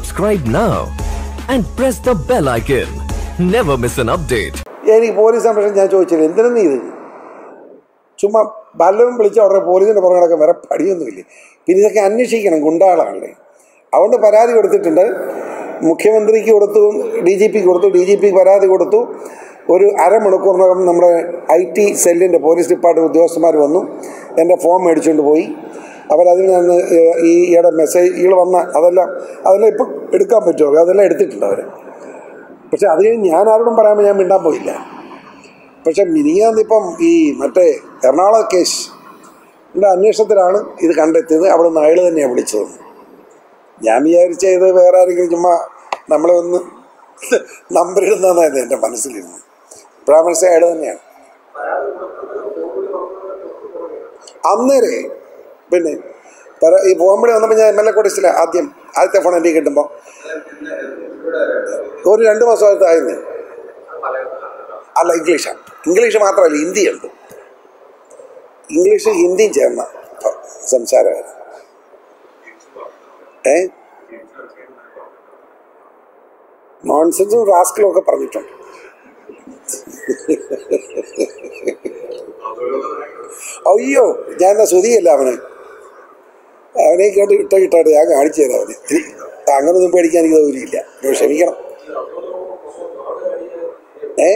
Subscribe now and press the bell icon. Never miss an update. എനിക്ക് police സംരക്ഷണം ഞാൻ ചോദിച്ചില്ല എന്തിനാ നീ ഇത് ചുമ്മാ ബലവും വിളിച്ച ഉടനെ പോലീസിൻ്റെ പുറകിലൊക്കെ വരെ പടിയൊന്നുമില്ല പിന്നെ ഇതൊക്കെ അന്വേഷിക്കണം ഗുണ്ടാളാണല്ലേ അതുകൊണ്ട് പരാതി കൊടുത്തിട്ടുണ്ട് മുഖ്യമന്ത്രിക്ക് കൊടുത്തു ഡി ജി പിക്ക് കൊടുത്തു ഡി ജി പിക്ക് പരാതി കൊടുത്തു ഒരു അരമണിക്കൂറിനകം നമ്മുടെ ഐ ടി സെല്ലിൻ്റെ പോലീസ് ഡിപ്പാർട്ട്മെൻറ്റ് ഉദ്യോഗസ്ഥന്മാർ വന്നു എൻ്റെ ഫോം മേടിച്ചുകൊണ്ട് പോയി അവരതിൽ നിന്ന് ഈ ഈയുടെ മെസ്സേജുകൾ വന്ന അതെല്ലാം അതെല്ലാം ഇപ്പം എടുക്കാൻ പറ്റുമോ അതെല്ലാം എടുത്തിട്ടുണ്ട് അവർ പക്ഷെ അത് കഴിഞ്ഞ് ഞാൻ ആരോടും പറയാൻ ഞാൻ മിണ്ടാൻ പോയില്ല പക്ഷെ മിനിയാന്നിപ്പം ഈ മറ്റേ എറണാകുളം കേസ് എൻ്റെ അന്വേഷണത്തിലാണ് ഇത് കണ്ടെത്തിയത് അവിടെ നിന്ന് അയാൾ തന്നെയാണ് വിളിച്ചത് ഞാൻ വിചാരിച്ച ഇത് വേറെ ആരെങ്കിലും ചുമ്മാ നമ്മളെ ഒന്ന് നമ്പരിടുന്നതായിരുന്നു എൻ്റെ മനസ്സിലിരുന്നു ഇപ്പോഴാ മനസ്സിലായ അയാൾ തന്നെയാണ് അന്നേരെ പിന്നെ പര- ഈ ഫോൺ വിളി വന്നപ്പോൾ ഞാൻ എം എൽ എ കൊടുത്തില്ല ആദ്യം ആദ്യത്തെ ഫോൺ എൻ്റെ കിട്ടുമ്പോൾ ഒരു രണ്ട് മാസമായിട്ട് ആയിരുന്നു അല്ല ഇംഗ്ലീഷാണ് ഇംഗ്ലീഷ് മാത്രമല്ല ഹിന്ദിയുണ്ട് ഇംഗ്ലീഷ് ഹിന്ദിയും ചേർന്ന സംസാരമായിരുന്നു ഏ നോൺസെൻസും റാസ്കലും ഒക്കെ പറഞ്ഞിട്ടുണ്ട് അയ്യോ ഞാൻ എന്നാ ശ്രുതിയല്ല അവന് അവനെ കേട്ട് ഇട്ട ഇട്ടാട്ട് ഞാൻ കാണിച്ചു തരാം അവന് ഇനി അങ്ങനൊന്നും പേടിക്കാൻ എനിക്ക് സൗകര്യമില്ല നിങ്ങൾ ക്ഷമിക്കണം ഏ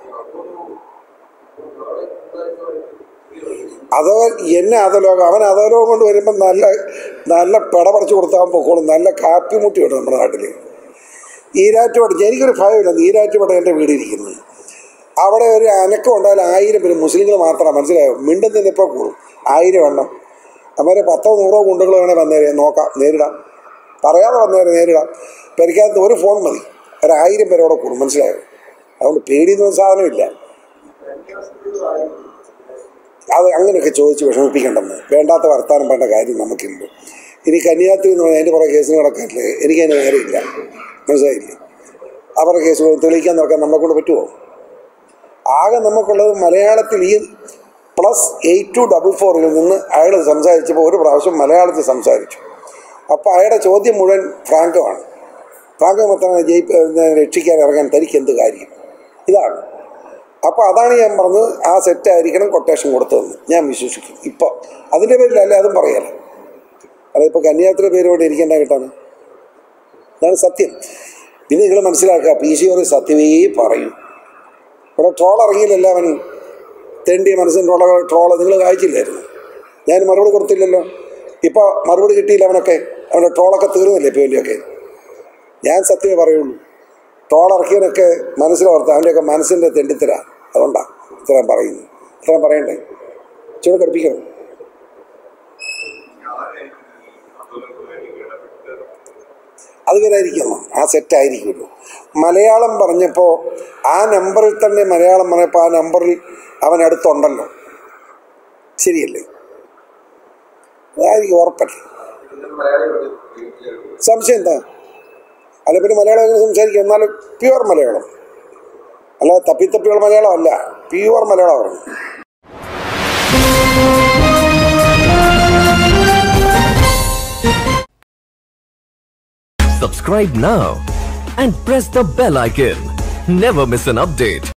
അതോ എന്നെ അധലോകം അവൻ അധലോകം കൊണ്ട് വരുമ്പോൾ നല്ല നല്ല പെട പറിച്ചു കൊടുത്താൽ പൊക്കോളും നല്ല കാപ്പി മുട്ടി വിടും നമ്മുടെ നാട്ടിൽ ഈരാറ്റുപടം എനിക്കൊരു ഭയമില്ല ഈരാറ്റുപടം എൻ്റെ വീടിരിക്കുന്നത് അവിടെ ഒരു അനക്കം ഉണ്ടായാൽ ആയിരം പേര് മുസ്ലിങ്ങൾ മാത്രമാണ് മനസ്സിലായോ മിണ്ടുന്നതിന് ഇപ്പോൾ കൂടും ആയിരം എണ്ണം അവരെ പത്തോ നൂറോ ഗുണ്ടകൾ വേണേൽ വന്നേരെ നോക്കാം നേരിടാം പറയാതെ വന്നേരെ നേരിടാം പെരയ്ക്കകത്ത് ഒരു ഫോൺ മതി ഒരു ആയിരം പേരോടെ കൂടും മനസ്സിലായോ അതുകൊണ്ട് പേടിയൊന്നും സാധനമില്ല അത് അങ്ങനെയൊക്കെ ചോദിച്ച് വിഷമിപ്പിക്കണ്ടെന്ന് വേണ്ടാത്ത വർത്താനം വേണ്ട കാര്യം നമുക്കില്ല ഇനി കന്യാസ്ത്രീ എന്ന് പറഞ്ഞാൽ അതിൻ്റെ കുറേ കേസിന് കിടക്കാറില്ലേ എനിക്കതിന് നേരമില്ല മനസ്സിലായില്ലേ അവരുടെ കേസുകൾ തെളിയിക്കാൻ നോക്കാൻ നമ്മളെ കൊണ്ട് പറ്റുമോ ആകെ നമുക്കുള്ളത് മലയാളത്തിൽ ഈ പ്ലസ് എയ്റ്റ് ടു ഡബിൾ ഫോറിൽ നിന്ന് അയാൾ സംസാരിച്ചപ്പോൾ ഒരു പ്രാവശ്യം മലയാളത്തിൽ സംസാരിച്ചു അപ്പോൾ അയാളുടെ ചോദ്യം മുഴുവൻ ഫ്രാങ്കമാണ് ഫ്രാങ്കോ മൊത്തം ജയി രക്ഷിക്കാൻ ഇറങ്ങാൻ തനിക്ക് എന്ത് കാര്യം ഇതാണ് അപ്പോൾ അതാണ് ഞാൻ പറഞ്ഞത് ആ സെറ്റായിരിക്കണം കൊട്ടേഷൻ കൊടുത്തതെന്ന് ഞാൻ വിശ്വസിക്കും ഇപ്പോൾ അതിൻ്റെ പേരിലല്ലേ അതും പറയാലോ അതിപ്പോൾ കന്യാസ്ത്രീ പേരോട് ഇരിക്കേണ്ട കിട്ടാണ് ഇതാണ് സത്യം പിന്നെ നിങ്ങൾ മനസ്സിലാക്കുക പി സി ഒരു സത്യമേ പറയൂ ഇവിടെ ട്രോൾ ഇറങ്ങിയില്ലല്ലോ അവന് തെണ്ടിയ മനസ്സിന് ട്രോള ട്രോള് നിങ്ങൾ വായിച്ചില്ലായിരുന്നു ഞാൻ മറുപടി കൊടുത്തില്ലല്ലോ ഇപ്പോൾ മറുപടി കിട്ടിയില്ല അവനൊക്കെ അവൻ്റെ ട്രോളൊക്കെ തീർന്നില്ലേ ഇപ്പോൾ വലിയൊക്കെ ഞാൻ സത്യമേ പറയുള്ളൂ ട്രോൾ ഇറക്കിയവനൊക്കെ മനസ്സിലോർത്ത് അവൻ്റെയൊക്കെ മനസ്സിൻ്റെ തെണ്ടിത്തര അതുകൊണ്ടാണ് ഇത്രയും പറയുന്നു ഇത്രയും പറയണ്ടേ ചൂട് കടുപ്പിക്കണം അത് വരായിരിക്കുന്നു ആ സെറ്റായിരിക്കുമല്ലോ മലയാളം പറഞ്ഞപ്പോൾ ആ നമ്പറിൽ തന്നെ മലയാളം പറഞ്ഞപ്പോൾ ആ നമ്പറിൽ അവൻ അടുത്തുണ്ടല്ലോ ശരിയല്ലേ അതായിരിക്കും ഉറപ്പല്ലേ സംശയം എന്താ അല്ല പിന്നെ മലയാളം എങ്ങനെ സംസാരിക്കുക എന്നാലും പ്യുവർ മലയാളം അല്ല തപ്പിത്തപ്പിയുള്ള മലയാളം അല്ല പ്യുവർ മലയാളമാണ് Subscribe now and press the bell icon. Never miss an update.